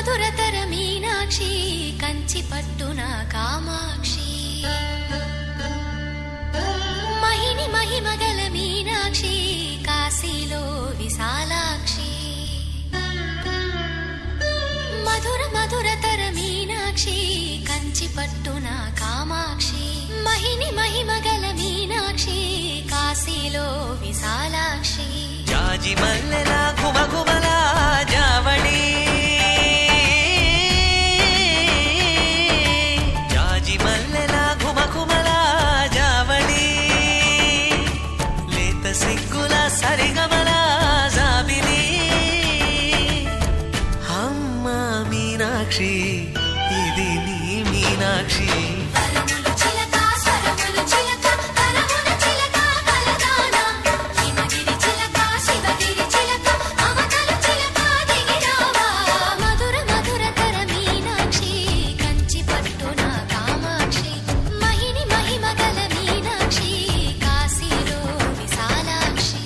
మధురతర మీనాక్షి కంచి పట్టున కామాక్షి మహిని మహిమగల మీనాక్షి కాశీలో విశాలాక్షి మధుర మధురతర మీనాక్షి కంచి పట్టున కామాక్షి మహిని మహిమగల మీనాక్షి కాశీలో విశాలాక్షి జాజి మల్లెల ఘుమఘుమల జావళి జాజి మల్లెల ఘుమఘుమల జావళి లేత సిగ్గుల సరిగమల జాబిలి అమ్మ మీనాక్షి ఇది నీ మీనాక్షి వరములు చిలక స్వరములు చిలక కరముల చిలక కలదాన హిమగిరి చిలక శివగిరి చిలక అవతలు చిలక దిగిరావా మధుర మధురతర మీనాక్షి కంచి పట్టున కామాక్షి మహిని మహిమగల మీనాక్షి కాశీలో విశాలాక్షి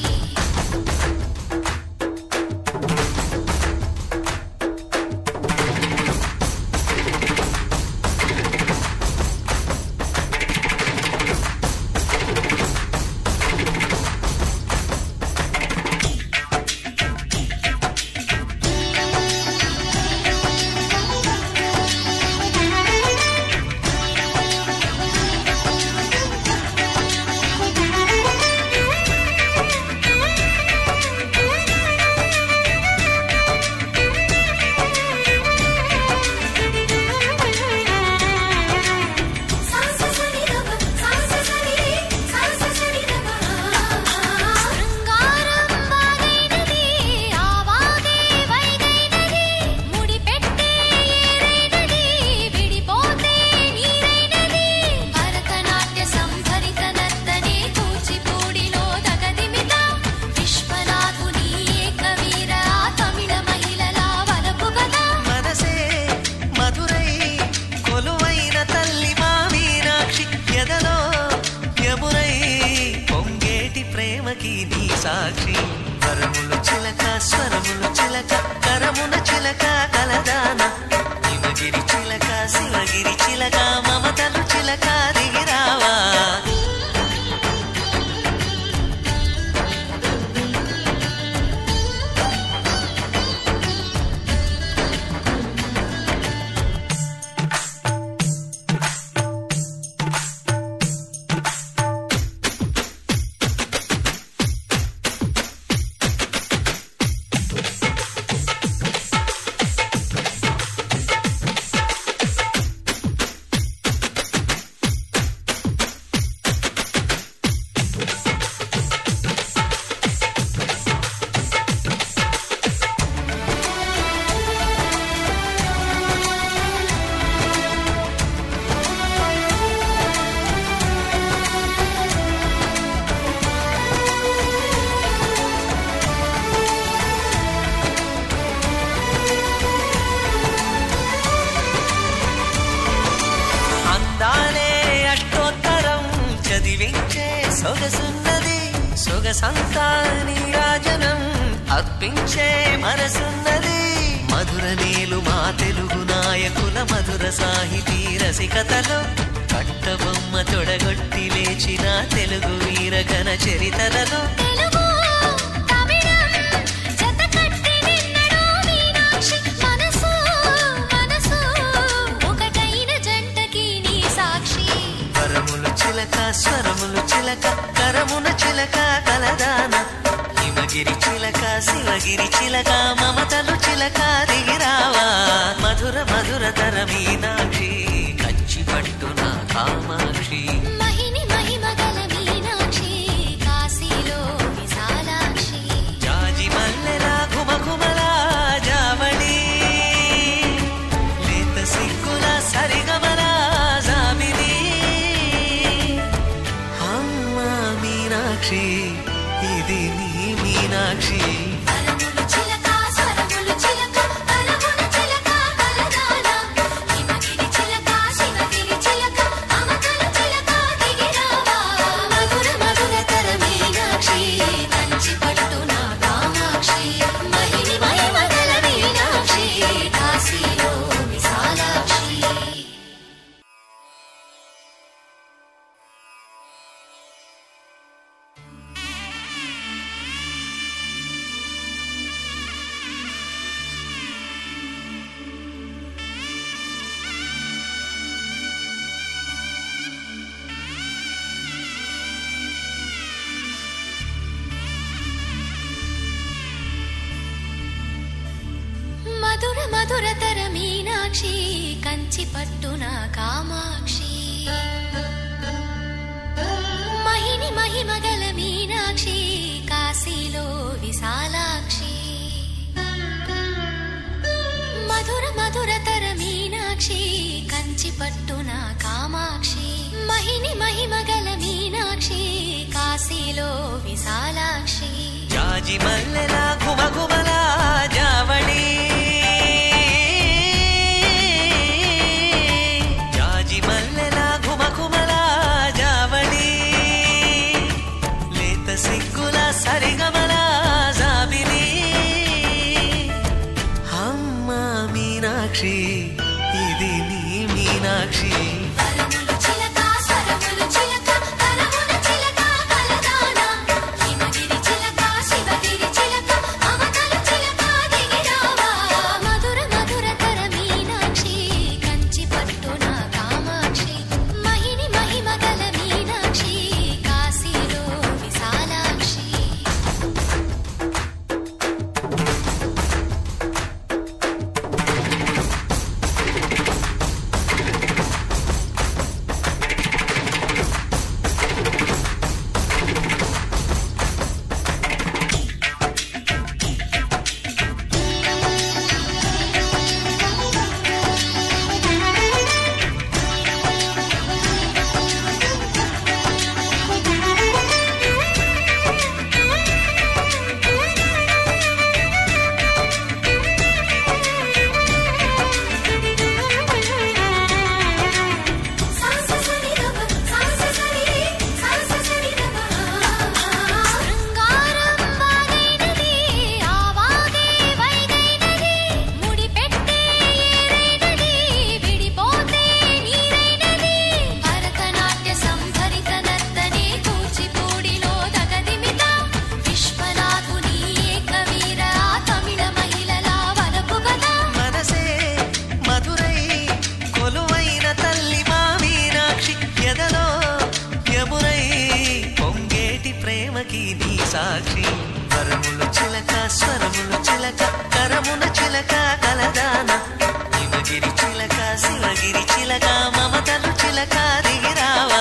శృంగారం వాగైనది ఆవాగే వైగైనది ముడిపెట్టే ఏరైనది విడిపోతే నీరైనది భరతనాట్య సంభరిత నర్తనే కూచిపూడిలో దగదిమిత విశ్వనాథుని ఏకవీర తమిళ మహిళల వలపు గదా మనసే మధురై కొలువైన తల్లి మా మీనాక్షి ఎదలో యమునై పొంగేటి ప్రేమకి నీ సాక్షి వరములు చిలక స్వరములు చిలక కరమున చిలక కలదాన హిమగిరి చిలక శివగిరి చిలక మమతలు చిలక దిగిరావా అందాలే అష్టోత్తరం చదివించే సొగసున్నది సొగసంతా నీరాజనం అర్పించే మనసున్నది మధుర నీలు మా తెలుగు నాయకుల మధుర సాహితీ రసికతలో కట్టబొమ్మ తొడగొట్టి లేచిన తెలుగు వీరగణ చరితలలో తెలుగు తమిళం జతకట్టి నిన్నడో మీనాక్షి మనసు మనసు ఒకటైన జంటకి నీ సాక్షి వరములు చిలక స్వరములు చిలక కరమున చిలక కలదాన హిమగిరి చిలక శివగిరి చిలక మమతలు చిలక దిగిరావా మధుర మధుర తర మీనాక్షి కంచి పట్టున కామాక్షి మహిని మహిమగల మీనాక్షి కాశీలో విశాలాక్షి జాజి మల్లెల ఘుమఘుమల జావళి లేత సిగ్గుల సరిగమల జాబిలి అమ్మ మీనాక్షి ఇది నీ మీనాక్షి వరములు చిలక స్వరములు చిలక కలమున చిలక కలదాన హిమగిరి మధురతర మీనాక్షి కంచి పట్టున కామాక్షి మహిని మహిమగల మీనాక్షి కాశీలో విశాలాక్షి మధుర మధురతర మీనాక్షి కంచి పట్టున కామాక్షి మహిని మహిమగల మీనాక్షి కాశీలో విశాలాక్షి జాజి మల్లెలా ఘుమఘుమలా జావళి జాజి మల్లెలా ఘుమఘుమలా జావళి లేత సిగ్గుల సరిగమల జాబిలి అమ్మ మీనాక్షి ఇది నీ మీనాక్షి వరములు చిలక స్వరములు చిలక కలముల చిలక కలదాన హిమగిరి చిలక శివగిరి చిలక మమతలు చిలక దిగిరావా మధుర మధురతర మీనాక్షి కంచి పట్టున కామాక్షి మహిని మహిమగల మీనాక్షి కాశీలో విశాలాక్షి శృంగారం వాగైనది ఆవాగే వైగైనది ముడిపెట్టే ఏరైనది విడిపోతే నీరైనది భరతనాట్య సంభరిత నర్తనే కూచిపూడిలో దగదిమిత విశ్వనాథుని ఏకవీర తమిళ మహిళల వలపు గదా మనసే మధురై కొలువైన తల్లి మా మీనాక్షి ఎదలో యమునై పొంగేటి ప్రేమకి నీ సాక్షి వరములు చిలక స్వరములు చిలక కరమున చిలక కలదాన హిమగిరి చిలక శివగిరి చిలక మమతలు చిలక దిగిరావా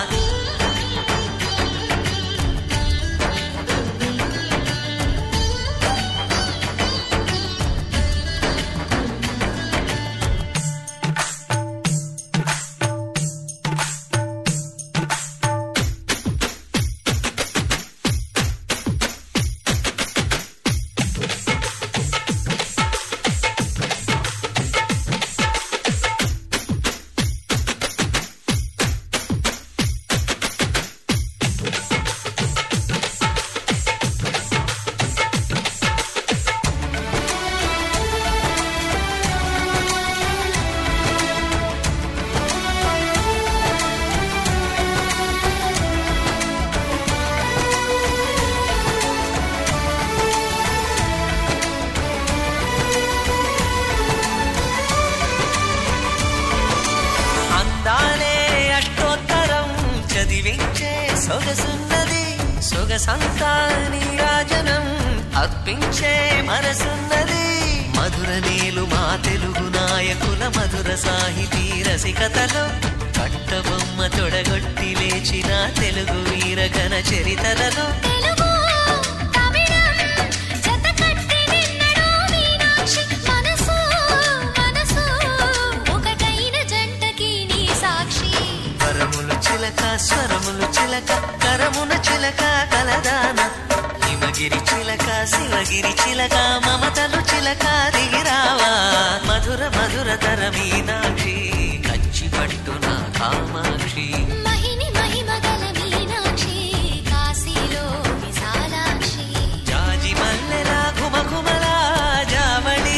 అందాలే అష్టోత్తరం చదివించే సొగసున్నది సొగసంతా నీరాజనం అర్పించే మనసున్నది మధుర నీలు మా తెలుగు నాయకుల మధుర సాహితీ రసికతలో కట్టబొమ్మ తొడగొట్టి లేచిన తెలుగు వీరఘన చరితలలో తెలుగు తమిళం జత కట్టి నిన్నడో మీనాక్షి మనసు మనసు ఒకటైన జంటకి నీ సాక్షి వరములు చిలక స్వరములు చిలక కరమున చిలక కలదాన హిమగిరి చిలక శివగిరి చిలక మమతలు చిలక దిగిరావా మధుర మధుర తర మీనాక్షి కంచి పట్టున కామాక్షి మహిని మహిమగల మీనాక్షి కాశీలో విశాలాక్షి జాజి మల్లెలా ఘుమఘుమలా జావళి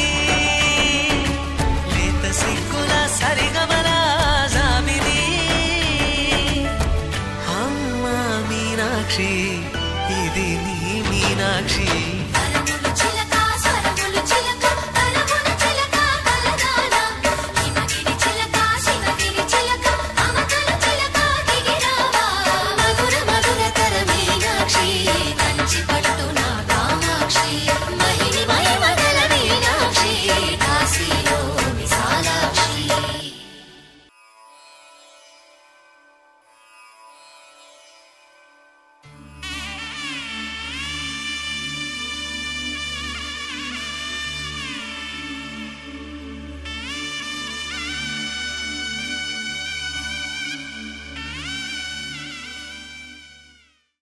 లేత సిగ్గుల సరిగమల జాబిలి అమ్మ మీనాక్షి ఇది నీ మీనాక్షి